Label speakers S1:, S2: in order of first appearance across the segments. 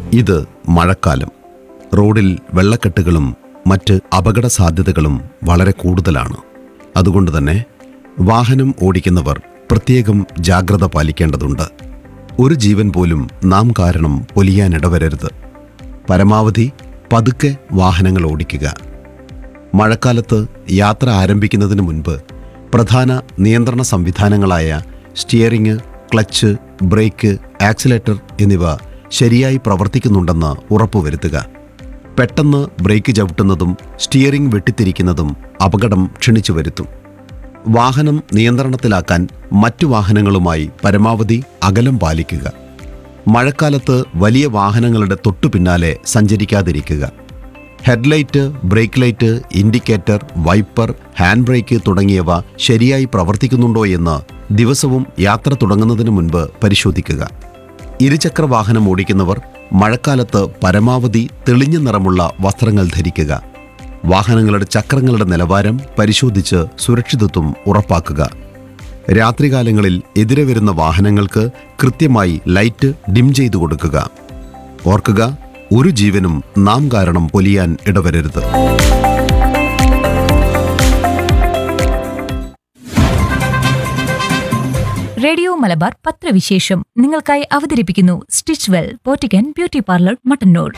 S1: ഇത് മഴക്കാലം റോഡിൽ വെള്ളക്കെട്ടുകളും മറ്റ് അപകട സാധ്യതകളും വളരെ കൂടുതലാണ് അതുകൊണ്ട് തന്നെ വാഹനം ഓടിക്കുന്നവർ പ്രത്യേകം ജാഗ്രത പാലിക്കേണ്ടതുണ്ട് ഒരു ജീവൻ പോലും നാം കാരണം പൊലിയാനിടവരരുത് പരമാവധി പതുക്കെ വാഹനങ്ങൾ ഓടിക്കുക മഴക്കാലത്ത് യാത്ര ആരംഭിക്കുന്നതിന് മുൻപ് പ്രധാന നിയന്ത്രണ സംവിധാനങ്ങളായ സ്റ്റിയറിംഗ് ക്ലച്ച് ബ്രേക്ക് ആക്സിലേറ്റർ എന്നിവ ശരിയായി പ്രവർത്തിക്കുന്നുണ്ടെന്ന് ഉറപ്പുവരുത്തുക പെട്ടെന്ന് ബ്രേക്ക് ചവിട്ടുന്നതും സ്റ്റിയറിംഗ് വെട്ടിത്തിരിക്കുന്നതും അപകടം ക്ഷണിച്ചു വരുത്തും വാഹനം നിയന്ത്രണത്തിലാക്കാൻ മറ്റു വാഹനങ്ങളുമായി പരമാവധി അകലം പാലിക്കുക മഴക്കാലത്ത് വലിയ വാഹനങ്ങളുടെ തൊട്ടു പിന്നാലെ സഞ്ചരിക്കാതിരിക്കുക headlight brake light indicator wiper hand brake തുടങ്ങിയവ ശരിയായി പ്രവർത്തിക്കുന്നുണ്ടോ എന്ന് ദിവസവും യാത്ര തുടങ്ങുന്നതിന് മുൻപ് പരിശോധിക്കുക ഇരുചക്ര വാഹനം ഓടിക്കുന്നവർ മഴക്കാലത്ത് പരമാവധി തെളിഞ്ഞ നിറമുള്ള വസ്ത്രങ്ങൾ ധരിക്കുക വാഹനങ്ങളുടെ ചക്രങ്ങളുടെ നിലവാരം പരിശോധിച്ച് സുരക്ഷിതത്വം ഉറപ്പാക്കുക രാത്രികാലങ്ങളിൽ എതിരെ വരുന്ന വാഹനങ്ങൾക്ക് കൃത്യമായി ലൈറ്റ് ഡിം ചെയ്തു കൊടുക്കുക ഓർക്കുക ഒരു ജീവനും നാം കാരണം പൊലിയാൻ ഇടവരരുത്
S2: റേഡിയോ മലബാർ പത്രവിശേഷം നിങ്ങൾക്കായി അവതരിപ്പിക്കുന്നു Stitch Well boutique beauty parlour Mattannur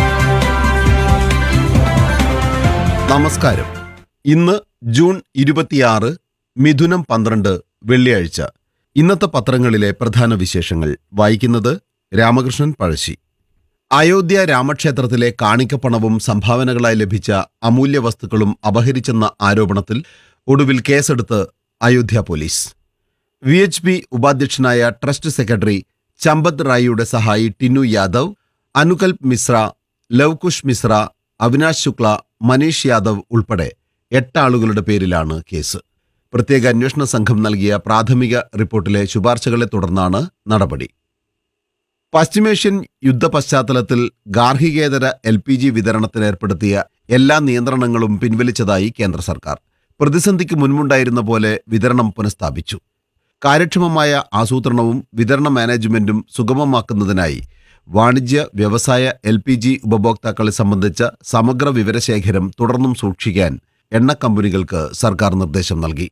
S1: നമസ്കാരം ഇന്ന് ജൂൺ ഇരുപത്തിയാറ് മിഥുനം പന്ത്രണ്ട് വെള്ളിയാഴ്ച ഇന്നത്തെ പത്രങ്ങളിലെ പ്രധാന വിശേഷങ്ങൾ വായിക്കുന്നത് രാമകൃഷ്ണൻ പഴശ്ശി അയോധ്യ രാമക്ഷേത്രത്തിലെ കാണിക്കപ്പണവും സംഭാവനകളായി ലഭിച്ച അമൂല്യ വസ്തുക്കളും അപഹരിച്ചെന്ന ആരോപണത്തിൽ ഒടുവിൽ കേസെടുത്ത് Ayodhya police V H P ഉപാധ്യക്ഷനായ ട്രസ്റ്റ് സെക്രട്ടറി ചമ്പത് റായിയുടെ സഹായി ടിന്നു യാദവ് അനുകൽപ് മിശ്ര ലവ്കുഷ് മിശ്ര അവിനാശ് ശുക്ല മനീഷ് യാദവ് ഉൾപ്പെടെ എട്ട് ആളുകളുടെ പേരിലാണ് കേസ് പ്രത്യേക അന്വേഷണ സംഘം നൽകിയ പ്രാഥമിക റിപ്പോർട്ടിലെ ശുപാർശകളെ തുടർന്നാണ് നടപടി പശ്ചിമേഷ്യൻ യുദ്ധ പശ്ചാത്തലത്തിൽ ഗാർഹികേതര എൽ പി ജി വിതരണത്തിന് ഏർപ്പെടുത്തിയ എല്ലാ നിയന്ത്രണങ്ങളും പിൻവലിച്ചതായി കേന്ദ്ര സർക്കാർ പ്രതിസന്ധിക്ക് മുൻപുണ്ടായിരുന്ന പോലെ വിതരണം പുനഃസ്ഥാപിച്ചു കാര്യക്ഷമമായ ആസൂത്രണവും വിതരണ മാനേജ്മെന്റും സുഗമമാക്കുന്നതിനായി വാണിജ്യ വ്യവസായ എൽ പി ജി ഉപഭോക്താക്കളെ സംബന്ധിച്ച സമഗ്ര വിവരശേഖരം തുടർന്നും സൂക്ഷിക്കാൻ എണ്ണ കമ്പനികൾക്ക് സർക്കാർ നിർദ്ദേശം നൽകി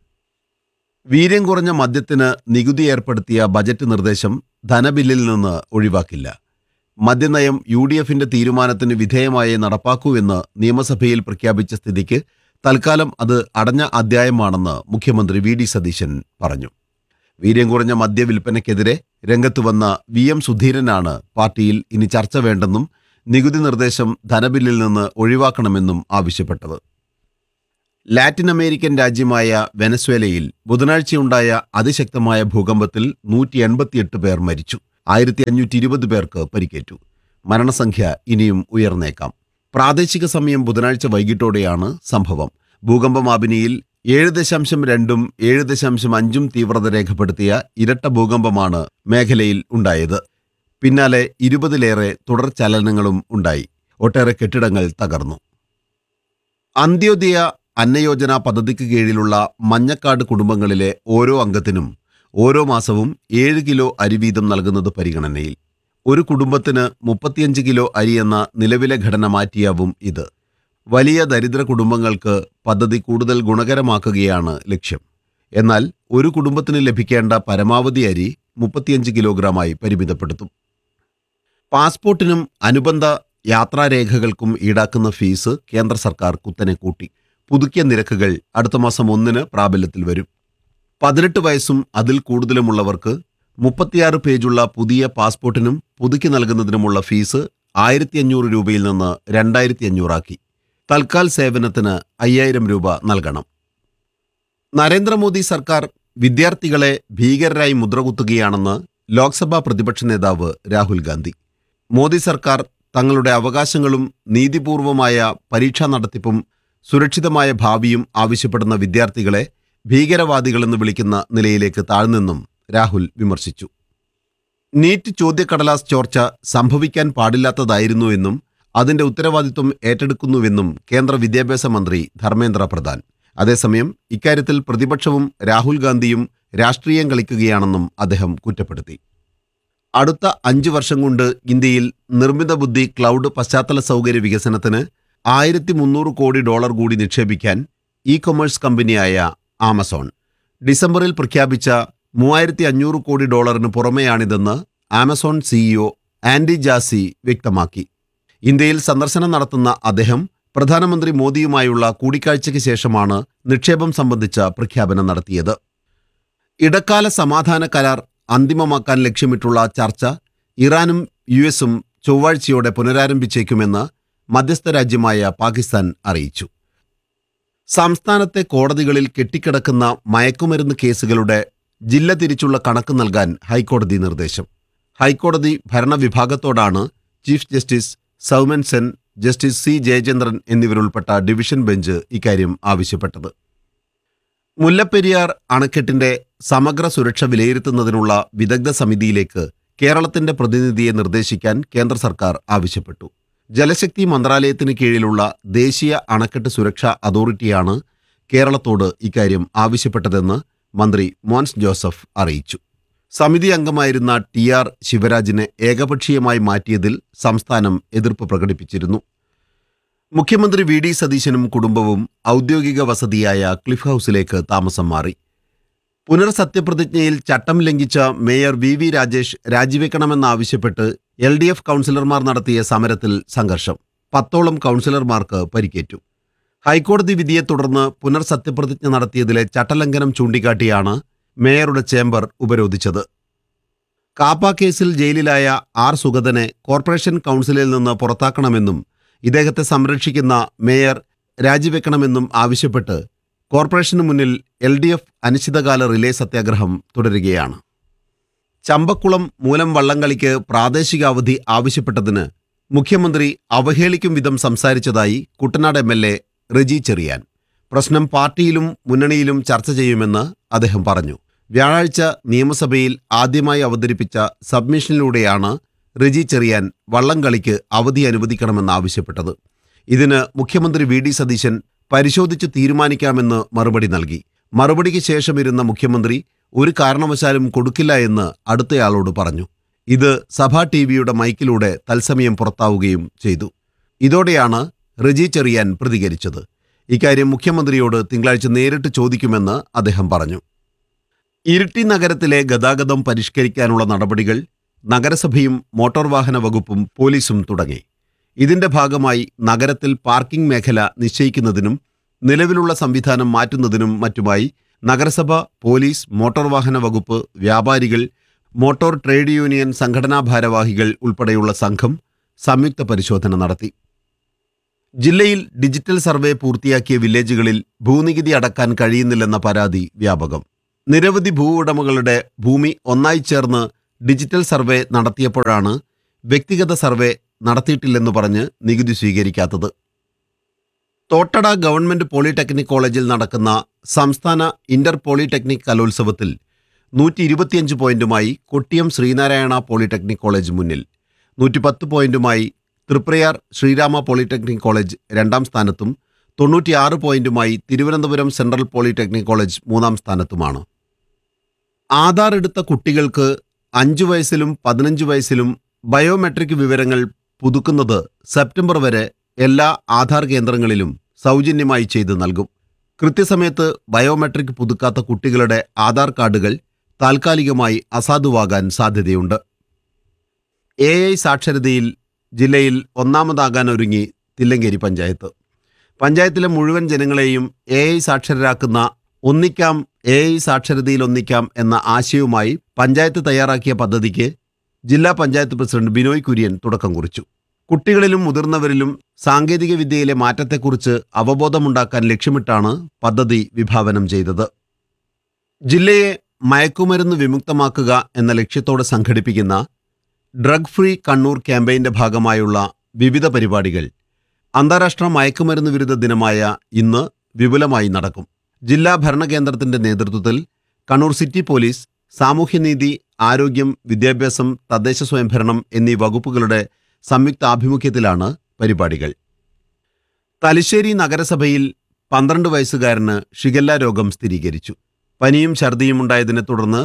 S1: വീര്യം കുറഞ്ഞ മദ്യത്തിന് നികുതി ഏർപ്പെടുത്തിയ ബജറ്റ് നിർദ്ദേശം ധനബില്ലിൽ നിന്ന് ഒഴിവാക്കില്ല മദ്യനയം യു ഡി എഫിന്റെ തീരുമാനത്തിന് വിധേയമായേ നടപ്പാക്കൂ എന്ന് നിയമസഭയിൽ പ്രഖ്യാപിച്ച സ്ഥിതിക്ക് തൽക്കാലം അത് അടഞ്ഞ അധ്യായമാണെന്ന് മുഖ്യമന്ത്രി വി ഡി സതീശൻ പറഞ്ഞു വീര്യം കുറഞ്ഞ മദ്യവിൽപ്പനയ്ക്കെതിരെ രംഗത്ത് വന്ന വി എം സുധീരനാണ് പാർട്ടിയിൽ ഇനി ചർച്ച വേണ്ടെന്നും നികുതി നിർദ്ദേശം ധനബില്ലിൽ നിന്ന് ഒഴിവാക്കണമെന്നും ആവശ്യപ്പെട്ടത് ലാറ്റിൻ അമേരിക്കൻ രാജ്യമായ വെനസ്വേലയിൽ ബുധനാഴ്ചയുണ്ടായ അതിശക്തമായ ഭൂകമ്പത്തിൽ നൂറ്റി എൺപത്തിയെട്ട് പേർ മരിച്ചു ആയിരത്തി അഞ്ഞൂറ്റി ഇരുപത് പേർക്ക് പരിക്കേറ്റു മരണസംഖ്യ ഇനിയും ഉയർന്നേക്കാം പ്രാദേശിക സമയം ബുധനാഴ്ച വൈകിട്ടോടെയാണ് സംഭവം ഭൂകമ്പമാപിനിയിൽ ഏഴ് ദശാംശം രണ്ടും ഏഴ് ദശാംശം അഞ്ചും തീവ്രത രേഖപ്പെടുത്തിയ ഇരട്ട ഭൂകമ്പമാണ് മേഖലയിൽ ഉണ്ടായത് പിന്നാലെ ഇരുപതിലേറെ തുടർ ചലനങ്ങളും ഉണ്ടായി ഒട്ടേറെ കെട്ടിടങ്ങൾ തകർന്നു അന്ത്യോദയ അന്നയോജന പദ്ധതിക്ക് കീഴിലുള്ള മഞ്ഞക്കാട് കുടുംബങ്ങളിലെ ഓരോ അംഗത്തിനും ഓരോ മാസവും ഏഴ് കിലോ അരി വീതം നൽകുന്നത് പരിഗണനയിൽ ഒരു കുടുംബത്തിന് മുപ്പത്തിയഞ്ച് കിലോ അരി എന്ന നിലവിലെ ഘടന മാറ്റിയാവും ഇത് വലിയ ദരിദ്ര കുടുംബങ്ങൾക്ക് പദ്ധതി കൂടുതൽ ഗുണകരമാക്കുകയാണ് ലക്ഷ്യം എന്നാൽ ഒരു കുടുംബത്തിന് ലഭിക്കേണ്ട പരമാവധി അരി മുപ്പത്തിയഞ്ച് കിലോഗ്രാമായി പരിമിതപ്പെടുത്തും പാസ്പോർട്ടിനും അനുബന്ധ യാത്രാരേഖകൾക്കും ഈടാക്കുന്ന ഫീസ് കേന്ദ്ര സർക്കാർ കുത്തനെ കൂട്ടി പുതുക്കിയ നിരക്കുകൾ അടുത്ത മാസം ഒന്നിന് പ്രാബല്യത്തിൽ വരും പതിനെട്ട് വയസ്സും അതിൽ കൂടുതലുമുള്ളവർക്ക് മുപ്പത്തിയാറ് പേജുള്ള പുതിയ പാസ്പോർട്ടിനും പുതുക്കി നൽകുന്നതിനുമുള്ള ഫീസ് ആയിരത്തി അഞ്ഞൂറ് രൂപയിൽ നിന്ന് രണ്ടായിരത്തി അഞ്ഞൂറാക്കി തൽക്കാൽ സേവനത്തിന് അയ്യായിരം രൂപ നൽകണം നരേന്ദ്രമോദി സർക്കാർ വിദ്യാർത്ഥികളെ ഭീകരരായി മുദ്രകുത്തുകയാണെന്ന് ലോക്സഭാ പ്രതിപക്ഷ നേതാവ് രാഹുൽ ഗാന്ധി മോദി സർക്കാർ തങ്ങളുടെ അവകാശങ്ങളും നീതിപൂർവമായ പരീക്ഷാ നടത്തിപ്പും സുരക്ഷിതമായ ഭാവിയും ആവശ്യപ്പെടുന്ന വിദ്യാർത്ഥികളെ ഭീകരവാദികളെന്ന് വിളിക്കുന്ന നിലയിലേക്ക് താഴ്ന്നെന്നും രാഹുൽ വിമർശിച്ചു നീറ്റ് ചോദ്യക്കടലാസ് ചോർച്ച സംഭവിക്കാൻ പാടില്ലാത്തതായിരുന്നു എന്നും അതിന്റെ ഉത്തരവാദിത്വം ഏറ്റെടുക്കുന്നുവെന്നും കേന്ദ്ര വിദ്യാഭ്യാസ മന്ത്രി ധർമ്മേന്ദ്ര പ്രധാൻ അതേസമയം ഇക്കാര്യത്തിൽ പ്രതിപക്ഷവും രാഹുൽ ഗാന്ധിയും രാഷ്ട്രീയം കളിക്കുകയാണെന്നും അദ്ദേഹം കുറ്റപ്പെടുത്തി അടുത്ത അഞ്ച് വർഷം കൊണ്ട് ഇന്ത്യയിൽ നിർമ്മിത ബുദ്ധി ക്ലൗഡ് പശ്ചാത്തല സൗകര്യ വികസനത്തിന് ആയിരത്തി മുന്നൂറ് കോടി ഡോളർ കൂടി നിക്ഷേപിക്കാൻ ഇ കൊമേഴ്സ് കമ്പനിയായ ആമസോൺ ഡിസംബറിൽ പ്രഖ്യാപിച്ച മൂവായിരത്തി അഞ്ഞൂറ് കോടി ഡോളറിന് പുറമെയാണിതെന്ന് ആമസോൺ സിഇഒ ആൻഡി ജാസി വ്യക്തമാക്കി ഇന്ത്യയിൽ സന്ദർശനം നടത്തുന്ന അദ്ദേഹം പ്രധാനമന്ത്രി മോദിയുമായുള്ള കൂടിക്കാഴ്ചയ്ക്ക് ശേഷമാണ് നിക്ഷേപം സംബന്ധിച്ച പ്രഖ്യാപനം നടത്തിയത് ഇടക്കാല സമാധാന കരാർ അന്തിമമാക്കാൻ ലക്ഷ്യമിട്ടുള്ള ചർച്ച ഇറാനും യു എസും ചൊവ്വാഴ്ചയോടെ പുനരാരംഭിച്ചേക്കുമെന്ന് മധ്യസ്ഥ രാജ്യമായ പാകിസ്ഥാൻ അറിയിച്ചു സംസ്ഥാനത്തെ കോടതികളിൽ കെട്ടിക്കിടക്കുന്ന മയക്കുമരുന്ന് കേസുകളുടെ ജില്ല തിരിച്ചുള്ള കണക്ക് നൽകാൻ ഹൈക്കോടതി നിർദ്ദേശം ഹൈക്കോടതി ഭരണവിഭാഗത്തോടാണ് chief justice Soumen Sen justice C Jayachandran എന്നിവരുൾപ്പെട്ട ഡിവിഷൻ ബെഞ്ച് ഇക്കാര്യം ആവശ്യപ്പെട്ടത് മുല്ലപ്പെരിയാർ അണക്കെട്ടിന്റെ സമഗ്ര സുരക്ഷ വിലയിരുത്തുന്നതിനുള്ള വിദഗ്ധ സമിതിയിലേക്ക് കേരളത്തിന്റെ പ്രതിനിധിയെ നിർദ്ദേശിക്കാൻ കേന്ദ്ര സർക്കാർ ആവശ്യപ്പെട്ടു ജലശക്തി മന്ത്രാലയത്തിന് കീഴിലുള്ള ദേശീയ അണക്കെട്ട് സുരക്ഷാ അതോറിറ്റിയാണ് കേരളത്തോട് ഇക്കാര്യം ആവശ്യപ്പെട്ടതെന്ന് മന്ത്രി മോൻസ് ജോസഫ് അറിയിച്ചു സമിതി അംഗമായിരുന്ന ടി ആർ ശിവരാജിനെ ഏകപക്ഷീയമായി മാറ്റിയതിൽ സംസ്ഥാനം എതിർപ്പ് പ്രകടിപ്പിച്ചിരുന്നു മുഖ്യമന്ത്രി വി ഡി സതീശനും കുടുംബവും ഔദ്യോഗിക വസതിയായ ക്ലിഫ് ഹൗസിലേക്ക് താമസം മാറി പുനർസത്യപ്രതിജ്ഞയിൽ ചട്ടം ലംഘിച്ച മേയർ വി വി രാജേഷ് രാജിവെക്കണമെന്നാവശ്യപ്പെട്ട് എൽ ഡി എഫ് കൗൺസിലർമാർ നടത്തിയ സമരത്തിൽ സംഘർഷം പത്തോളം കൗൺസിലർമാർക്ക് പരിക്കേറ്റു ഹൈക്കോടതി വിധിയെ തുടർന്ന് പുനർസത്യപ്രതിജ്ഞ നടത്തിയതിലെ ചട്ടലംഘനം ചൂണ്ടിക്കാട്ടിയാണ് മേയറുടെ ചേംബർ ഉപരോധിച്ചത് കാപ്പ കേസിൽ ജയിലിലായ ആർ സുഗതനെ കോർപ്പറേഷൻ കൗൺസിലിൽ നിന്ന് പുറത്താക്കണമെന്നും ഇദ്ദേഹത്തെ സംരക്ഷിക്കുന്ന മേയർ രാജിവെക്കണമെന്നും ആവശ്യപ്പെട്ട് കോർപ്പറേഷന് മുന്നിൽ എൽ ഡി എഫ് അനിശ്ചിതകാല റിലേ സത്യാഗ്രഹം തുടരുകയാണ് ചമ്പക്കുളം മൂലം വള്ളംകളിക്ക് പ്രാദേശിക അവധി ആവശ്യപ്പെട്ടതിന് മുഖ്യമന്ത്രി അവഹേളിക്കും വിധം സംസാരിച്ചതായി Kuttanad M L A Reji Cherian പ്രശ്നം പാർട്ടിയിലും മുന്നണിയിലും ചർച്ച ചെയ്യുമെന്ന് അദ്ദേഹം പറഞ്ഞു വ്യാഴാഴ്ച നിയമസഭയിൽ ആദ്യമായി അവതരിപ്പിച്ച സബ്മിഷനിലൂടെയാണ് റെജി ചെറിയാൻ വള്ളംകളിക്ക് അവധി അനുവദിക്കണമെന്നാവശ്യപ്പെട്ടത് ഇതിന് മുഖ്യമന്ത്രി വി ഡി സതീശൻ പരിശോധിച്ച് തീരുമാനിക്കാമെന്ന് മറുപടി നൽകി മറുപടിക്ക് ശേഷം ഇരുന്ന മുഖ്യമന്ത്രി ഒരു കാരണവശാലും കൊടുക്കില്ല എന്ന് അടുത്തയാളോട് പറഞ്ഞു ഇത് സഭാ ടി വിയുടെ മൈക്കിലൂടെ തത്സമയം പുറത്താവുകയും ചെയ്തു ഇതോടെയാണ് റെജി ചെറിയാൻ പ്രതികരിച്ചത് ഇക്കാര്യം മുഖ്യമന്ത്രിയോട് തിങ്കളാഴ്ച നേരിട്ട് ചോദിക്കുമെന്ന് അദ്ദേഹം പറഞ്ഞു ഇരിട്ടി നഗരത്തിലെ ഗതാഗതം പരിഷ്കരിക്കാനുള്ള നടപടികൾ നഗരസഭയും മോട്ടോർ വാഹന വകുപ്പും പോലീസും തുടങ്ങി ഇതിന്റെ ഭാഗമായി നഗരത്തിൽ പാർക്കിംഗ് മേഖല നിശ്ചയിക്കുന്നതിനും നിലവിലുള്ള സംവിധാനം മാറ്റുന്നതിനും മറ്റുമായി നഗരസഭ പോലീസ് മോട്ടോർ വാഹന വകുപ്പ് വ്യാപാരികൾ മോട്ടോർ ട്രേഡ് യൂണിയൻ സംഘടനാ ഭാരവാഹികൾ ഉൾപ്പെടെയുള്ള സംഘം സംയുക്ത പരിശോധന നടത്തി ജില്ലയിൽ ഡിജിറ്റൽ സർവേ പൂർത്തിയാക്കിയ വില്ലേജുകളിൽ ഭൂനികുതി അടക്കാൻ കഴിയുന്നില്ലെന്ന പരാതി വ്യാപകം നിരവധി ഭൂ ഉടമകളുടെ ഭൂമി ഒന്നായി ചേർന്ന് ഡിജിറ്റൽ സർവേ നടത്തിയപ്പോഴാണ് വ്യക്തിഗത സർവേ നടത്തിയിട്ടില്ലെന്ന് പറഞ്ഞ് നികുതി സ്വീകരിക്കാത്തത് തോട്ടട ഗവൺമെന്റ് പോളിടെക്നിക് കോളേജിൽ നടക്കുന്ന സംസ്ഥാന ഇന്റർ പോളിടെക്നിക് കലോത്സവത്തിൽ നൂറ്റി ഇരുപത്തിയഞ്ച് പോയിന്റുമായി കൊട്ടിയം ശ്രീനാരായണ പോളിടെക്നിക് കോളേജ് മുന്നിൽ നൂറ്റിപ്പത്ത് പോയിന്റുമായി തൃപ്രയാർ ശ്രീരാമ പോളിടെക്നിക് കോളേജ് രണ്ടാം സ്ഥാനത്തും തൊണ്ണൂറ്റിയാറ് പോയിന്റുമായി തിരുവനന്തപുരം സെൻട്രൽ പോളിടെക്നിക് കോളേജ് മൂന്നാം സ്ഥാനത്തുമാണ് ആധാർ എടുത്ത കുട്ടികൾക്ക് അഞ്ചു വയസ്സിലും പതിനഞ്ച് വയസ്സിലും ബയോമെട്രിക് വിവരങ്ങൾ പുതുക്കുന്നത് സെപ്റ്റംബർ വരെ എല്ലാ ആധാർ കേന്ദ്രങ്ങളിലും സൗജന്യമായി ചെയ്തു നൽകും കൃത്യസമയത്ത് ബയോമെട്രിക് പുതുക്കാത്ത കുട്ടികളുടെ ആധാർ കാർഡുകൾ താൽക്കാലികമായി അസാധുവാകാൻ സാധ്യതയുണ്ട് എ ഐ സാക്ഷരതയിൽ ജില്ലയിൽ ഒന്നാമതാകാൻ ഒരുങ്ങി തില്ലങ്കേരി പഞ്ചായത്ത് പഞ്ചായത്തിലെ മുഴുവൻ ജനങ്ങളെയും എ ഐ സാക്ഷരരാക്കുന്ന ഒന്നിക്കാം എ ഐ സാക്ഷരതയിൽ ഒന്നിക്കാം എന്ന ആശയവുമായി പഞ്ചായത്ത് തയ്യാറാക്കിയ പദ്ധതിക്ക് ജില്ലാ പഞ്ചായത്ത് പ്രസിഡന്റ് ബിനോയ് കുര്യൻ തുടക്കം കുറിച്ചു കുട്ടികളിലും മുതിർന്നവരിലും സാങ്കേതിക വിദ്യയിലെ മാറ്റത്തെക്കുറിച്ച് അവബോധമുണ്ടാക്കാൻ ലക്ഷ്യമിട്ടാണ് പദ്ധതി വിഭാവനം ചെയ്തത് ജില്ലയെ മയക്കുമരുന്ന് വിമുക്തമാക്കുക എന്ന ലക്ഷ്യത്തോടെ സംഘടിപ്പിക്കുന്ന ഡ്രഗ് ഫ്രീ കണ്ണൂർ ക്യാമ്പയിന്റെ ഭാഗമായുള്ള വിവിധ പരിപാടികൾ അന്താരാഷ്ട്ര മയക്കുമരുന്ന് വിരുദ്ധ ദിനമായ ഇന്ന് വിപുലമായി നടക്കും ജില്ലാ ഭരണകേന്ദ്രത്തിന്റെ നേതൃത്വത്തിൽ കണ്ണൂർ സിറ്റി പോലീസ് സാമൂഹ്യനീതി ആരോഗ്യം വിദ്യാഭ്യാസം തദ്ദേശ സ്വയംഭരണം എന്നീ വകുപ്പുകളുടെ സംയുക്ത ആഭിമുഖ്യത്തിലാണ് പരിപാടികൾ തലശ്ശേരി നഗരസഭയിൽ പന്ത്രണ്ട് വയസ്സുകാരന് ഷിഗല്ല രോഗം സ്ഥിരീകരിച്ചു പനിയും ഛർദിയും ഉണ്ടായതിനെ തുടർന്ന്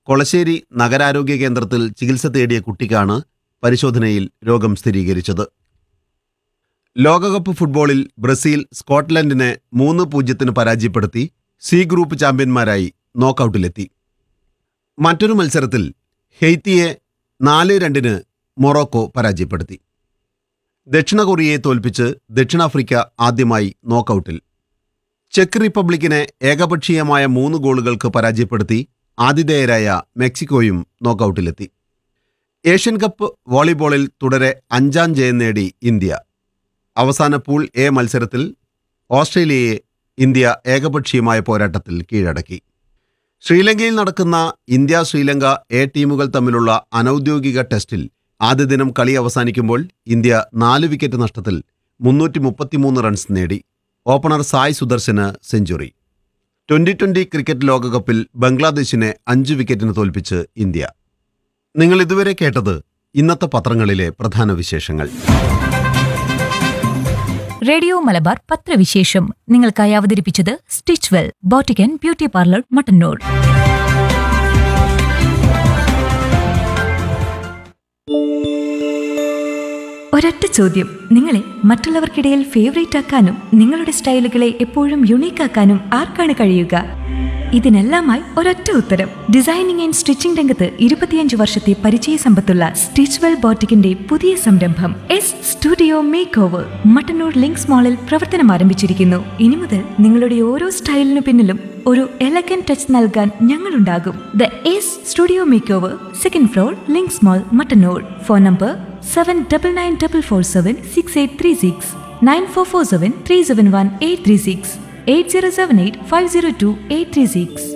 S1: കൊളശ്ശേരി നഗരാരോഗ്യ കേന്ദ്രത്തിൽ ചികിത്സ തേടിയ കുട്ടിക്കാണ് പരിശോധനയിൽ രോഗം സ്ഥിരീകരിച്ചത് ലോകകപ്പ് ഫുട്ബോളിൽ ബ്രസീൽ സ്കോട്ട്ലൻഡിനെ മൂന്ന് പൂജ്യത്തിന് പരാജയപ്പെടുത്തി സി ഗ്രൂപ്പ് ചാമ്പ്യന്മാരായി നോക്കൌട്ടിലെത്തി മറ്റൊരു മത്സരത്തിൽ ഹെയ്ത്തിയെ നാല് രണ്ടിന് മൊറോക്കോ പരാജയപ്പെടുത്തി ദക്ഷിണ കൊറിയയെ തോൽപ്പിച്ച് ദക്ഷിണാഫ്രിക്ക ആദ്യമായി നോക്കൌട്ടിൽ ചെക്ക് റിപ്പബ്ലിക്കിനെ ഏകപക്ഷീയമായ മൂന്ന് ഗോളുകൾക്ക് പരാജയപ്പെടുത്തി ആതിഥേയരായ മെക്സിക്കോയും നോക്കൌട്ടിലെത്തി ഏഷ്യൻ കപ്പ് വോളിബോളിൽ തുടരെ അഞ്ചാം ജയം നേടി ഇന്ത്യ അവസാന പൂൾ എ മത്സരത്തിൽ ഓസ്ട്രേലിയയെ ഇന്ത്യ ഏകപക്ഷീയമായ പോരാട്ടത്തിൽ കീഴടക്കി ശ്രീലങ്കയിൽ നടക്കുന്ന ഇന്ത്യ ശ്രീലങ്ക എ ടീമുകൾ തമ്മിലുള്ള അനൌദ്യോഗിക ടെസ്റ്റിൽ ആദ്യ ദിനം കളി അവസാനിക്കുമ്പോൾ ഇന്ത്യ നാല് വിക്കറ്റ് നഷ്ടത്തിൽ മുന്നൂറ്റി മുപ്പത്തിമൂന്ന് റൺസ് നേടി ഓപ്പണർ സായ് സുദർശന് സെഞ്ചുറി ട്വന്റി ട്വന്റി ക്രിക്കറ്റ് ലോകകപ്പിൽ ബംഗ്ലാദേശിനെ അഞ്ച് വിക്കറ്റിന് തോൽപ്പിച്ച് ഇന്ത്യ നിങ്ങൾ ഇതുവരെ കേട്ടത് ഇന്നത്തെ പത്രങ്ങളിലെ പ്രധാന വിശേഷങ്ങൾ
S2: റേഡിയോ മലബാർ പത്രവിശേഷം നിങ്ങൾക്കായി അവതരിപ്പിച്ചത് Stitch Well boutique beauty parlour Mattannur ഒരൊറ്റ ചോദ്യം നിങ്ങളെ മറ്റുള്ളവർക്കിടയിൽ ഫേവറേറ്റ് ആക്കാനും നിങ്ങളുടെ സ്റ്റൈലുകളെ എപ്പോഴും യുണീക്ക് ആക്കാനും ആർക്കാണ് കഴിയുക ഇതിനെല്ലാമായി ഒരൊറ്റ ഉത്തരം ഡിസൈനിങ് ആൻഡ് സ്റ്റിച്ചിംഗ് രംഗത്ത് ഇരുപത്തിയഞ്ച് വർഷത്തെ പരിചയ സമ്പത്തുള്ള സ്റ്റിച്ച്വെൽ ബോട്ടിക്കിന്റെ പുതിയ സംരംഭം S studio makeover Mattannur Links മാളിൽ പ്രവർത്തനം ആരംഭിച്ചിരിക്കുന്നു ഇനി മുതൽ നിങ്ങളുടെ ഓരോ സ്റ്റൈലിനു പിന്നിലും ഒരു എലഗൻ ടച്ച് നൽകാൻ ഞങ്ങളുണ്ടാകും the S studio makeover second floor Links mall Mattannur phone number seven double nine double four seven six eight three six nine four four seven three seven one eight three six eight zero seven eight five zero two eight three six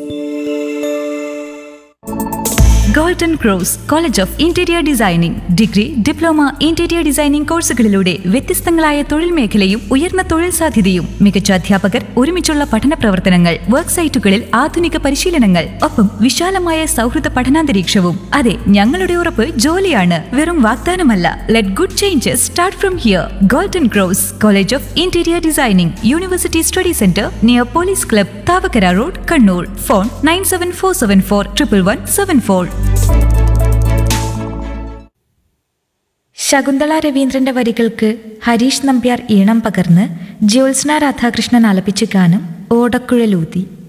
S2: Golden Cross college of interior designing degree diploma interior designing കോഴ്സുകളിലൂടെ വ്യത്യസ്തങ്ങളായ തൊഴിൽ മേഖലയും ഉയർന്ന തൊഴിൽ സാധ്യതയും മികച്ച അധ്യാപകർ ഒരുമിച്ചുള്ള പഠന പ്രവർത്തനങ്ങൾ വർക്ക് സൈറ്റുകളിൽ ആധുനിക പരിശീലനങ്ങൾ ഒപ്പം വിശാലമായ സൗഹൃദ പഠനാന്തരീക്ഷവും അതെ ഞങ്ങളുടെ ഉറപ്പ് ജോലിയാണ് വെറും വാഗ്ദാനമല്ല let good changes start from here Golden Cross college of interior designing university study centre near police club Thavakkara road Kannur phone nine seven four seven four triple one seven four Shakuntala രവീന്ദ്രന്റെ വരികൾക്ക് ഹരീഷ് നമ്പ്യാർ ഈണം പകർന്ന് ജ്യോത്സ്ന രാധാകൃഷ്ണൻ ആലപിച്ച ഗാനം ഓടക്കുഴലൂതി